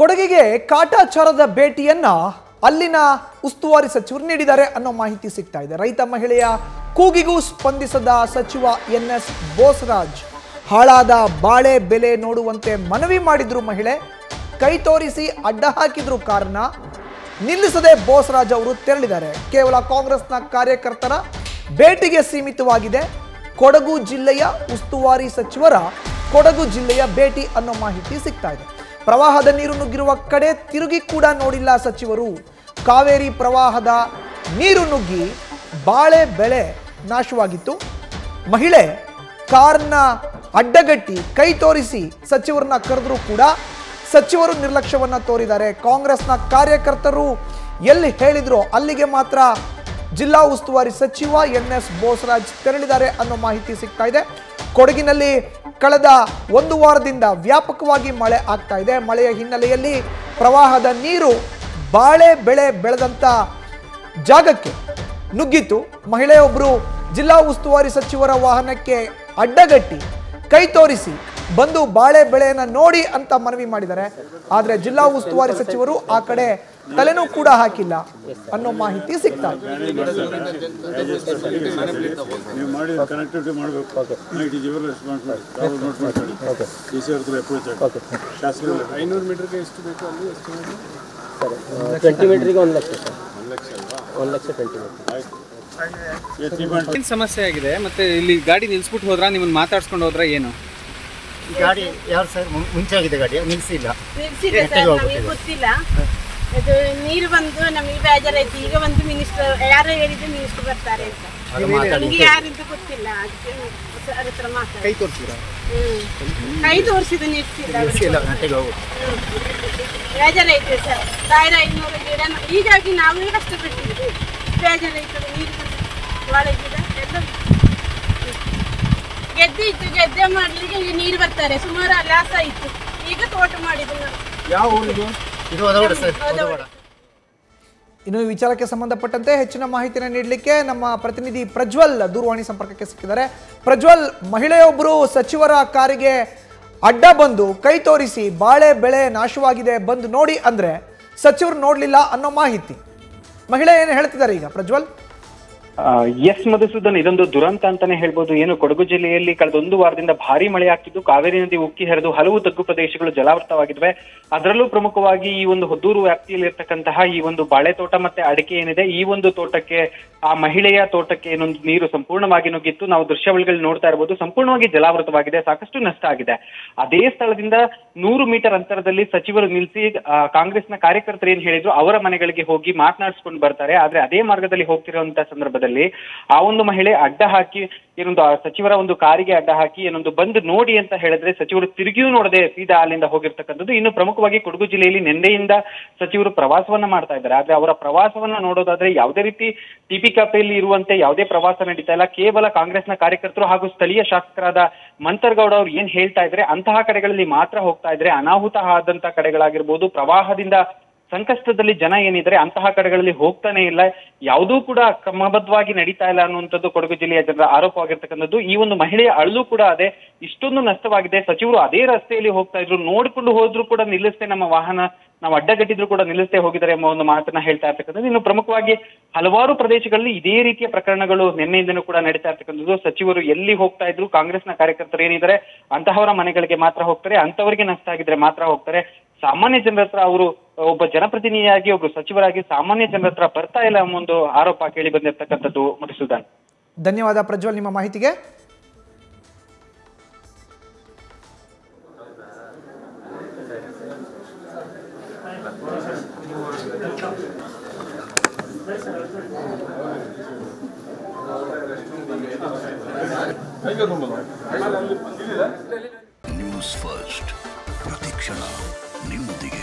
ಕೊಡಗಿಗೆ ಕಾಟಾಚಾರದ ಭೇಟಿಯನ್ನ ಅಲ್ಲಿನ ಉಸ್ತುವಾರಿ ಸಚಿವರು ನೀಡಿದ್ದಾರೆ ಅನ್ನೋ ಮಾಹಿತಿ ಸಿಗ್ತಾ ಇದೆ ರೈತ ಮಹಿಳೆಯ ಕೂಗಿಗೂ ಸ್ಪಂದಿಸದ ಸಚಿವ ಎನ್ ಎಸ್ ಬೋಸರಾಜ್ ಹಾಳಾದ ಬಾಳೆ ಬೆಲೆ ನೋಡುವಂತೆ ಮನವಿ ಮಾಡಿದ್ರು ಮಹಿಳೆ ಕೈ ತೋರಿಸಿ ಅಡ್ಡ ಹಾಕಿದ್ರು ಕಾರಣ ನಿಲ್ಲಿಸದೆ ಬೋಸರಾಜ್ ಅವರು ತೆರಳಿದ್ದಾರೆ ಕೇವಲ ಕಾಂಗ್ರೆಸ್ನ ಕಾರ್ಯಕರ್ತರ ಭೇಟಿಗೆ ಸೀಮಿತವಾಗಿದೆ ಕೊಡಗು ಜಿಲ್ಲೆಯ ಉಸ್ತುವಾರಿ ಸಚಿವರ ಕೊಡಗು ಜಿಲ್ಲೆಯ ಭೇಟಿ ಅನ್ನೋ ಮಾಹಿತಿ ಸಿಗ್ತಾ ಇದೆ ಪ್ರವಾಹದ ನೀರು ನುಗ್ಗಿರುವ ಕಡೆ ತಿರುಗಿ ಕೂಡ ನೋಡಿಲ್ಲ ಸಚಿವರು ಕಾವೇರಿ ಪ್ರವಾಹದ ನೀರು ನುಗ್ಗಿ ಬಾಳೆ ಬೆಳೆ ನಾಶವಾಗಿತ್ತು ಮಹಿಳೆ ಕಾರ್ನ ಅಡ್ಡಗಟ್ಟಿ ಕೈ ತೋರಿಸಿ ಸಚಿವರನ್ನ ಕರೆದರೂ ಕೂಡ ಸಚಿವರು ನಿರ್ಲಕ್ಷ್ಯವನ್ನ ತೋರಿದ್ದಾರೆ ಕಾಂಗ್ರೆಸ್ನ ಕಾರ್ಯಕರ್ತರು ಎಲ್ಲಿ ಹೇಳಿದ್ರು ಅಲ್ಲಿಗೆ ಮಾತ್ರ ಜಿಲ್ಲಾ ಉಸ್ತುವಾರಿ ಸಚಿವ ಎನ್ ಎಸ್ ಬೋಸರಾಜ್ ತೆರಳಿದ್ದಾರೆ ಅನ್ನೋ ಮಾಹಿತಿ ಸಿಗ್ತಾ ಇದೆ ಕೊಡಗಿನಲ್ಲಿ ಕಳೆದ ಒಂದು ವಾರದಿಂದ ವ್ಯಾಪಕವಾಗಿ ಮಳೆ ಆಗ್ತಾ ಇದೆ ಮಳೆಯ ಹಿನ್ನೆಲೆಯಲ್ಲಿ ಪ್ರವಾಹದ ನೀರು ಬಾಳೆ ಬೆಳೆ ಬೆಳೆದಂತ ಜಾಗಕ್ಕೆ ನುಗ್ಗಿತ್ತು ಮಹಿಳೆಯೊಬ್ಬರು ಜಿಲ್ಲಾ ಉಸ್ತುವಾರಿ ಸಚಿವರ ವಾಹನಕ್ಕೆ ಅಡ್ಡಗಟ್ಟಿ ಕೈ ತೋರಿಸಿ ಬಂದು ಬಾಳೆ ಬೆಳೆಯನ್ನ ನೋಡಿ ಅಂತ ಮನವಿ ಮಾಡಿದ್ದಾರೆ ಆದ್ರೆ ಜಿಲ್ಲಾ ಉಸ್ತುವಾರಿ ಸಚಿವರು ಆ ಕಡೆ ತಲೆನೂ ಕೂಡ ಹಾಕಿಲ್ಲ ಅನ್ನೋ ಮಾಹಿತಿ ಸಿಗ್ತಾ ಇದೆ ನೀವು ಮಾಡಿ ಕನೆಕ್ಟಿವಿಟಿ ಮಾಡಬೇಕು ನೈಟ್ ಈಸ್ ಯುವರ್ ರೆಸ್ಪಾನ್ಸಿಬಿಲಿಟಿ ತಾವು ನೋಟ್ ಮಾಡಿ ಡಿ ಸಿ ಅವ್ರ ಅಪ್ರೋಚ್ ಆಗಿ ಶಾಸಕರು ಐನೂರು ಮೀಟರ್ಗೆ ಎಷ್ಟು ಬೇಕು ಅಲ್ಲಿ ಎಷ್ಟು ಟ್ವೆಂಟಿ ಮೀಟ್ರಿಗೆ ಒಂದು ಲಕ್ಷ ಸರ್ ಒಂದು ಲಕ್ಷ ಟ್ವೆಂಟಿ ಮೀಟ್ರ್ ಆಯ್ತು ಎತ್ತಿ ಮಾಡಿ ಏನ್ ಸಮಸ್ಯೆ ಆಗಿದೆ ಮತ್ತೆ ಇಲ್ಲಿ ಗಾಡಿ ನಿಲ್ಸ್ಬಿಟ್ಟು ಹೋದ್ರಾ ನಿಮ್ಮನ್ನ ಮಾತಾಡ್ಸ್ಕೊಂಡು ಹೋದ್ರಾ ಏನು ಈ ಗಾಡಿ ಯಾರು ಸರ್ ಮುಂ- ಮುಂಚೆ ಆಗಿದೆ ಗಾಡಿ ನಿಲ್ಲಿಸಿಲ್ಲ ನಿಲ್ಸಿದೆ ಸರ್ ನಮಗೆ ಗೊತ್ತಿಲ್ಲ ಅದು ನೀರು ಬಂದು ನಮಗೆ ಬೇಜಾರಾಯ್ತು ಈಗ ಒಂದು ಮಿನಿಸ್ಟರ್ ಯಾರೋ ಹೇಳಿದ್ರು ಮಿನಿಸ್ಟರ್ ಬರ್ತಾರೆ ಅಂತ ನಮಗೆ ಯಾರಿಂದ ಗೊತ್ತಿಲ್ಲ ಅದಕ್ಕೆ ಸರ್ ಹತ್ರ ಮಾತಾಡಿ ಕೈ ತೋರಿಸಿರ ಹ್ಮ್. ಕೈ ತೋರಿಸಿದ ನಿಲ್ಸಿಲ್ಲ ಅವರು. ನಿಲ್ಲಿಸಿಲ್ಲ ಗಂಟೆಗೆ ಹೋಗು ಬೇಜಾರಾಯ್ತು ಸರ್ ಸಾವಿರ ಐನೂರು ಗಿಡ ಹೀಗಾಗಿ ನಾವೇ ಕಷ್ಟಪಟ್ಟಿದ್ವಿ ಬೇಜಾರಾಯ್ತದೆ ನೀರು ಬಂದು ಬಾಳೆ ಗಿಡ ಎಲ್ಲ ಗೆದ್ದೆ ಇತ್ತು ಗೆದ್ದೆ ಮಾಡ್ಲಿಕ್ಕೆ ಈಗ ನೀರು ಬರ್ತಾರೆ ಸುಮಾರು ಲಾಸ್ ಆಯ್ತು ಈಗ ತೋಟ ಮಾಡಿದ್ರು ನಾವು ಯಾವ ಊರಿದು ಇದು ಒದವಾಡ ಸರ್ ಒದವಾಡ ಇನ್ನು ಈ ವಿಚಾರಕ್ಕೆ ಸಂಬಂಧಪಟ್ಟಂತೆ ಹೆಚ್ಚಿನ ಮಾಹಿತಿಯನ್ನು ನೀಡಲಿಕ್ಕೆ ನಮ್ಮ ಪ್ರತಿನಿಧಿ ಪ್ರಜ್ವಲ್ ದೂರವಾಣಿ ಸಂಪರ್ಕಕ್ಕೆ ಸಿಕ್ಕಿದ್ದಾರೆ ಪ್ರಜ್ವಲ್ ಮಹಿಳೆಯೊಬ್ಬರು ಸಚಿವರ ಕಾರಿಗೆ ಅಡ್ಡ ಬಂದು ಕೈ ತೋರಿಸಿ ಬಾಳೆ ಬೆಳೆ ನಾಶವಾಗಿದೆ ಬಂದು ನೋಡಿ ಅಂದ್ರೆ ಸಚಿವರು ನೋಡಲಿಲ್ಲ ಅನ್ನೋ ಮಾಹಿತಿ ಮಹಿಳೆ ಏನು ಹೇಳ್ತಿದ್ದಾರೆ ಈಗ ಪ್ರಜ್ವಲ್ ಎಸ್ ಮಧುಸೂದನ್ ಇದೊಂದು ದುರಂತ ಅಂತಾನೆ ಹೇಳ್ಬೋದು ಏನು ಕೊಡಗು ಜಿಲ್ಲೆಯಲ್ಲಿ ಕಳೆದ ಒಂದು ವಾರದಿಂದ ಭಾರಿ ಮಳೆ ಆಗ್ತಿದ್ದು ಕಾವೇರಿ ನದಿ ಉಕ್ಕಿ ಹರಿದು ಹಲವು ತಗ್ಗು ಪ್ರದೇಶಗಳು ಜಲಾವೃತವಾಗಿದ್ವೆ ಅದರಲ್ಲೂ ಪ್ರಮುಖವಾಗಿ ಈ ಒಂದು ಹೊದ್ದೂರು ವ್ಯಾಪ್ತಿಯಲ್ಲಿ ಇರ್ತಕ್ಕಂತಹ ಈ ಒಂದು ಬಾಳೆ ತೋಟ ಮತ್ತೆ ಅಡಿಕೆ ಏನಿದೆ ಈ ಒಂದು ತೋಟಕ್ಕೆ ಆ ಮಹಿಳೆಯ ತೋಟಕ್ಕೆ ಏನೊಂದು ನೀರು ಸಂಪೂರ್ಣವಾಗಿ ನುಗ್ಗಿತ್ತು ನಾವು ದೃಶ್ಯಾವಳಿಗಳು ನೋಡ್ತಾ ಇರಬಹುದು ಸಂಪೂರ್ಣವಾಗಿ ಜಲಾವೃತವಾಗಿದೆ ಸಾಕಷ್ಟು ನಷ್ಟ ಆಗಿದೆ ಅದೇ ಸ್ಥಳದಿಂದ ನೂರು ಮೀಟರ್ ಅಂತರದಲ್ಲಿ ಸಚಿವರು ನಿಲ್ಲಿಸಿ ಆ, ಕಾಂಗ್ರೆಸ್ನ ಕಾರ್ಯಕರ್ತರು ಏನ್ ಹೇಳಿದ್ರು ಅವರ ಮನೆಗಳಿಗೆ ಹೋಗಿ ಮಾತನಾಡಿಸ್ಕೊಂಡು ಬರ್ತಾರೆ ಆದ್ರೆ ಅದೇ ಮಾರ್ಗದಲ್ಲಿ ಹೋಗ್ತಿರುವಂತ ಸಂದರ್ಭದಲ್ಲಿ ಆ ಒಂದು ಮಹಿಳೆ ಅಡ್ಡ ಹಾಕಿ ಏನೊಂದು ಆ ಸಚಿವರ ಒಂದು ಕಾರಿಗೆ ಅಡ್ಡ ಹಾಕಿ ಏನೊಂದು ಬಂದು ನೋಡಿ ಅಂತ ಹೇಳಿದ್ರೆ ಸಚಿವರು ತಿರುಗಿಯೂ ನೋಡದೆ ಸೀದಾ ಅಲ್ಲಿಂದ ಹೋಗಿರ್ತಕ್ಕಂಥದ್ದು ಇನ್ನು ಪ್ರಮುಖವಾಗಿ ಕೊಡಗು ಜಿಲ್ಲೆಯಲ್ಲಿ ನಿನ್ನೆಯಿಂದ ಸಚಿವರು ಪ್ರವಾಸವನ್ನ ಮಾಡ್ತಾ ಇದ್ದಾರೆ ಆದ್ರೆ ಅವರ ಪ್ರವಾಸವನ್ನ ನೋಡೋದಾದ್ರೆ ಯಾವುದೇ ರೀತಿ ಟಿಪಿ ಕಾಪೆಯಲ್ಲಿ ಇರುವಂತೆ ಯಾವುದೇ ಪ್ರವಾಸ ನಡೀತಾ ಇಲ್ಲ ಕೇವಲ ಕಾಂಗ್ರೆಸ್ನ ಕಾರ್ಯಕರ್ತರು ಹಾಗೂ ಸ್ಥಳೀಯ ಶಾಸಕರಾದ ಮಂತರ್ಗೌಡ ಅವರು ಏನ್ ಹೇಳ್ತಾ ಇದ್ರೆ ಅಂತಹ ಕಡೆಗಳಲ್ಲಿ ಮಾತ್ರ ಹೋಗ್ತಾ ಇದ್ರೆ ಅನಾಹುತ ಆದಂತ ಕಡೆಗಳಾಗಿರ್ಬೋದು ಪ್ರವಾಹದಿಂದ ಸಂಕಷ್ಟದಲ್ಲಿ ಜನ ಏನಿದ್ದಾರೆ ಅಂತಹ ಕಡೆಗಳಲ್ಲಿ ಹೋಗ್ತಾನೆ ಇಲ್ಲ ಯಾವುದೂ ಕೂಡ ಕ್ರಮಬದ್ಧವಾಗಿ ನಡೀತಾ ಇಲ್ಲ ಅನ್ನುವಂಥದ್ದು ಕೊಡಗು ಜಿಲ್ಲೆಯ ಜನರ ಆರೋಪವಾಗಿರ್ತಕ್ಕಂಥದ್ದು ಈ ಒಂದು ಮಹಿಳೆಯ ಅಳಲು ಕೂಡ ಅದೇ ಇಷ್ಟೊಂದು ನಷ್ಟವಾಗಿದೆ ಸಚಿವರು ಅದೇ ರಸ್ತೆಯಲ್ಲಿ ಹೋಗ್ತಾ ಇದ್ರು ನೋಡ್ಕೊಂಡು ಹೋದ್ರು ಕೂಡ ನಿಲ್ಲಿಸ್ತೆ ನಮ್ಮ ವಾಹನ ನಾವು ಅಡ್ಡಗಟ್ಟಿದ್ರು ಕೂಡ ನಿಲ್ಲಿಸ್ತೆ ಹೋಗಿದ್ದಾರೆ ಎಂಬ ಒಂದು ಮಾತನ್ನ ಹೇಳ್ತಾ ಇರ್ತಕ್ಕಂಥದ್ದು ಇನ್ನು ಪ್ರಮುಖವಾಗಿ ಹಲವಾರು ಪ್ರದೇಶಗಳಲ್ಲಿ ಇದೇ ರೀತಿಯ ಪ್ರಕರಣಗಳು ನಿನ್ನೆಯಿಂದನೂ ಕೂಡ ನಡೀತಾ ಇರ್ತಕ್ಕಂಥದ್ದು ಸಚಿವರು ಎಲ್ಲಿ ಹೋಗ್ತಾ ಇದ್ರು ಕಾಂಗ್ರೆಸ್ನ ಕಾರ್ಯಕರ್ತರು ಏನಿದ್ದಾರೆ ಅಂತಹವರ ಮನೆಗಳಿಗೆ ಮಾತ್ರ ಹೋಗ್ತಾರೆ ಅಂತವರಿಗೆ ನಷ್ಟ ಆಗಿದ್ರೆ ಮಾತ್ರ ಹೋಗ್ತಾರೆ ಸಾಮಾನ್ಯ ಜನರ ಹತ್ರ ಅವರು ಒಬ್ಬ ಜನಪ್ರತಿನಿಧಿಯಾಗಿ ಒಬ್ಬ ಸಚಿವರಾಗಿ ಸಾಮಾನ್ಯ ಜನರ ಹತ್ರ ಬರ್ತಾ ಇಲ್ಲ ಎಂಬ ಒಂದು ಆರೋಪ ಕೇಳಿ ಬಂದಿರತಕ್ಕಂಥದ್ದು ಮಧುಸೂದನ್ ಧನ್ಯವಾದ ಪ್ರಜ್ವಲ್ ನಿಮ್ಮ ಮಾಹಿತಿಗೆ ನ್ಯೂಸ್ ಫಸ್ಟ್ ಪ್ರತಿಕ್ಷಣ ನಿಮ್ಮೊಂದಿಗೆ